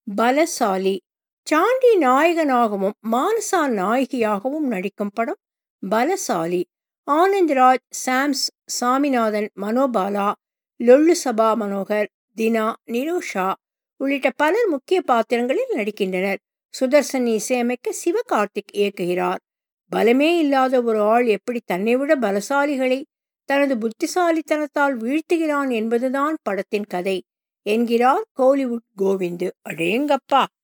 பலசாலி சாண்டி நாயகனாகவும் மானசா நாயகியாகவும் நடிக்கும் படம் பலசாலி ஆனந்த்ராஜ் சாம்ஸ் சாமிநாதன் மனோபாலா லொள்ளு சபா மனோகர் தினா நிரோஷா உள்ளிட்ட பலர் முக்கிய பாத்திரங்களில் நடிக்கின்றனர் சுதர்சன் இசையமைக்க சிவகார்த்திக் இயக்குகிறார் பலமே இல்லாத ஒரு ஆள் எப்படி தன்னை விட பலசாலிகளை தனது புத்திசாலித்தனத்தால் வீழ்த்துகிறான் என்பதுதான் படத்தின் கதை என்கிறார் கோலிவுட் கோவிந்து அடேங்கப்பா